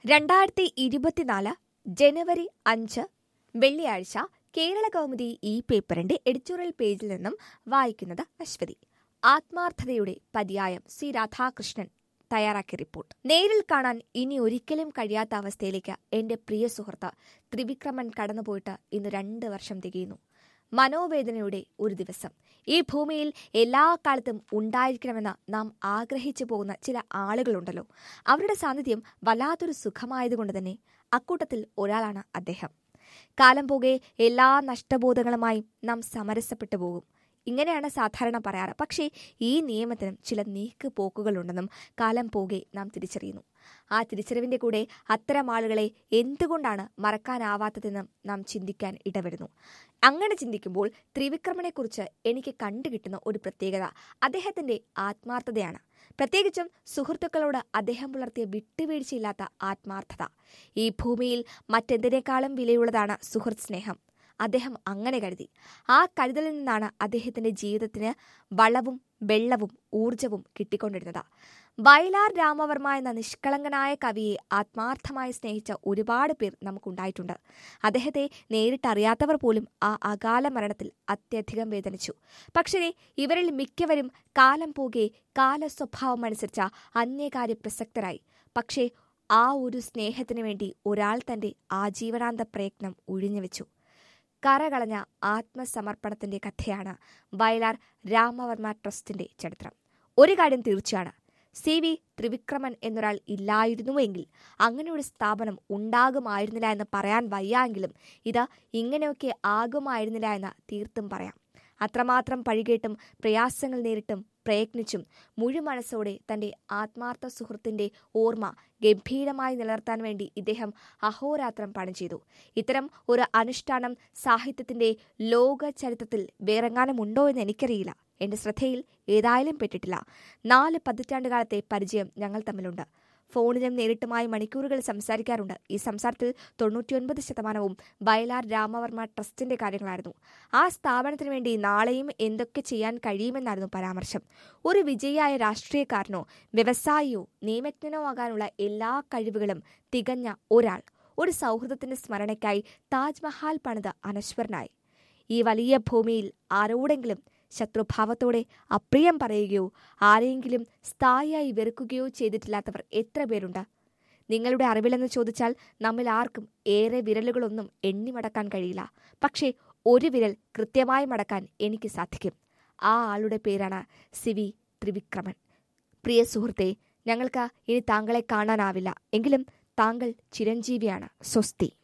രണ്ടായിരത്തി ഇരുപത്തിനാല് ജനുവരി അഞ്ച് വെള്ളിയാഴ്ച കേരള കൗമുദി ഈ പേപ്പറിന്റെ എഡിറ്റോറിയൽ പേജിൽ നിന്നും വായിക്കുന്നത് അശ്വതി ആത്മാർത്ഥതയുടെ പര്യായം സി രാധാകൃഷ്ണൻ തയ്യാറാക്കിയ റിപ്പോർട്ട് നേരിൽ കാണാൻ ഇനി ഒരിക്കലും കഴിയാത്ത അവസ്ഥയിലേക്ക് എന്റെ പ്രിയ സുഹൃത്ത് ത്രിവിക്രമൻ കടന്നുപോയിട്ട് ഇന്ന് രണ്ട് വർഷം തികയുന്നു മനോവേദനയുടെ ഒരു ദിവസം ഈ ഭൂമിയിൽ എല്ലാ കാലത്തും ഉണ്ടായിരിക്കണമെന്ന് നാം ആഗ്രഹിച്ചു പോകുന്ന ചില ആളുകളുണ്ടല്ലോ അവരുടെ സാന്നിധ്യം വല്ലാത്തൊരു സുഖമായതുകൊണ്ട് തന്നെ അക്കൂട്ടത്തിൽ ഒരാളാണ് അദ്ദേഹം കാലം പോകെ എല്ലാ നഷ്ടബോധങ്ങളുമായും നാം സമരസപ്പെട്ടു പോകും ഇങ്ങനെയാണ് സാധാരണ പറയാറ് പക്ഷേ ഈ നിയമത്തിനും ചില നീക്ക് പോക്കുകളുണ്ടെന്നും കാലം പോകെ നാം തിരിച്ചറിയുന്നു ആ തിരിച്ചറിവിന്റെ കൂടെ അത്തരം ആളുകളെ എന്തുകൊണ്ടാണ് മറക്കാനാവാത്തതെന്നും നാം ചിന്തിക്കാൻ ഇടവരുന്നു അങ്ങനെ ചിന്തിക്കുമ്പോൾ ത്രിവിക്രമനെക്കുറിച്ച് എനിക്ക് കണ്ടുകിട്ടുന്ന ഒരു പ്രത്യേകത അദ്ദേഹത്തിന്റെ ആത്മാർത്ഥതയാണ് പ്രത്യേകിച്ചും സുഹൃത്തുക്കളോട് അദ്ദേഹം പുലർത്തിയ വിട്ടുവീഴ്ചയില്ലാത്ത ആത്മാർത്ഥത ഈ ഭൂമിയിൽ മറ്റെന്തിനേക്കാളും വിലയുള്ളതാണ് സുഹൃത്ത് സ്നേഹം അദ്ദേഹം അങ്ങനെ കരുതി ആ കരുതലിൽ നിന്നാണ് അദ്ദേഹത്തിന്റെ ജീവിതത്തിന് വളവും വെള്ളവും ഊർജവും കിട്ടിക്കൊണ്ടിരുന്നത് വയലാർ രാമവർമ്മ എന്ന നിഷ്കളങ്കനായ കവിയെ ആത്മാർത്ഥമായി സ്നേഹിച്ച ഒരുപാട് പേർ നമുക്കുണ്ടായിട്ടുണ്ട് അദ്ദേഹത്തെ നേരിട്ടറിയാത്തവർ പോലും ആ അകാല മരണത്തിൽ അത്യധികം വേദനിച്ചു പക്ഷേ ഇവരിൽ മിക്കവരും കാലം പോകെ കാല സ്വഭാവം അനുസരിച്ച അന്യകാര്യ പ്രസക്തരായി പക്ഷേ ആ ഒരു സ്നേഹത്തിനു വേണ്ടി ഒരാൾ തന്റെ ആജീവനാന്ത പ്രയത്നം ഒഴിഞ്ഞുവെച്ചു കറകളഞ്ഞ ആത്മസമർപ്പണത്തിന്റെ കഥയാണ് വയലാർ രാമവർമ്മ ട്രസ്റ്റിന്റെ ചരിത്രം ഒരു കാര്യം തീർച്ചയാണ് സി വി ത്രിവിക്രമൻ എന്നൊരാൾ ഇല്ലായിരുന്നുവെങ്കിൽ അങ്ങനെ ഒരു സ്ഥാപനം ഉണ്ടാകുമായിരുന്നില്ല എന്ന് പറയാൻ വയ്യാമെങ്കിലും ഇത് ഇങ്ങനെയൊക്കെ ആകുമായിരുന്നില്ല എന്ന് തീർത്തും പറയാം അത്രമാത്രം പഴികേട്ടും പ്രയാസങ്ങൾ നേരിട്ടും പ്രയത്നിച്ചും മുഴുമനസ്സോടെ തന്റെ ആത്മാർത്ഥ സുഹൃത്തിന്റെ ഓർമ്മ ഗംഭീരമായി നിലനിർത്താൻ വേണ്ടി ഇദ്ദേഹം അഹോരാത്രം പണി ചെയ്തു ഇത്തരം ഒരു അനുഷ്ഠാനം സാഹിത്യത്തിന്റെ ലോക ചരിത്രത്തിൽ വേറെങ്ങാനും ഉണ്ടോ എന്ന് എനിക്കറിയില്ല എന്റെ ശ്രദ്ധയിൽ ഏതായാലും പെട്ടിട്ടില്ല നാല് പതിറ്റാണ്ടുകാലത്തെ പരിചയം ഞങ്ങൾ തമ്മിലുണ്ട് ഫോണിലും നേരിട്ടുമായി മണിക്കൂറുകൾ സംസാരിക്കാറുണ്ട് ഈ സംസാരത്തിൽ തൊണ്ണൂറ്റിയൊൻപത് ശതമാനവും വയലാർ രാമവർമ്മ ട്രസ്റ്റിന്റെ കാര്യങ്ങളായിരുന്നു ആ സ്ഥാപനത്തിന് വേണ്ടി നാളെയും എന്തൊക്കെ ചെയ്യാൻ കഴിയുമെന്നായിരുന്നു പരാമർശം ഒരു വിജയിയായ രാഷ്ട്രീയക്കാരനോ വ്യവസായിയോ നിയമജ്ഞനോ ആകാനുള്ള എല്ലാ കഴിവുകളും തികഞ്ഞ ഒരാൾ ഒരു സൗഹൃദത്തിന്റെ സ്മരണയ്ക്കായി താജ്മഹാൽ പണിത് അനശ്വരനായി ഈ വലിയ ഭൂമിയിൽ ആരോടെങ്കിലും ശത്രുഭാവത്തോടെ അപ്രിയം പറയുകയോ ആരെയെങ്കിലും സ്ഥായിയായി വെറുക്കുകയോ ചെയ്തിട്ടില്ലാത്തവർ എത്ര പേരുണ്ട് നിങ്ങളുടെ അറിവിലെന്ന് ചോദിച്ചാൽ നമ്മിൽ ആർക്കും ഏറെ വിരലുകളൊന്നും എണ്ണിമടക്കാൻ കഴിയില്ല പക്ഷേ ഒരു വിരൽ കൃത്യമായി മടക്കാൻ എനിക്ക് സാധിക്കും ആ ആളുടെ പേരാണ് സിവി ത്രിവിക്രമൻ പ്രിയ സുഹൃത്തെ ഞങ്ങൾക്ക് ഇനി താങ്കളെ കാണാനാവില്ല എങ്കിലും താങ്കൾ ചിരഞ്ജീവിയാണ് സ്വസ്തി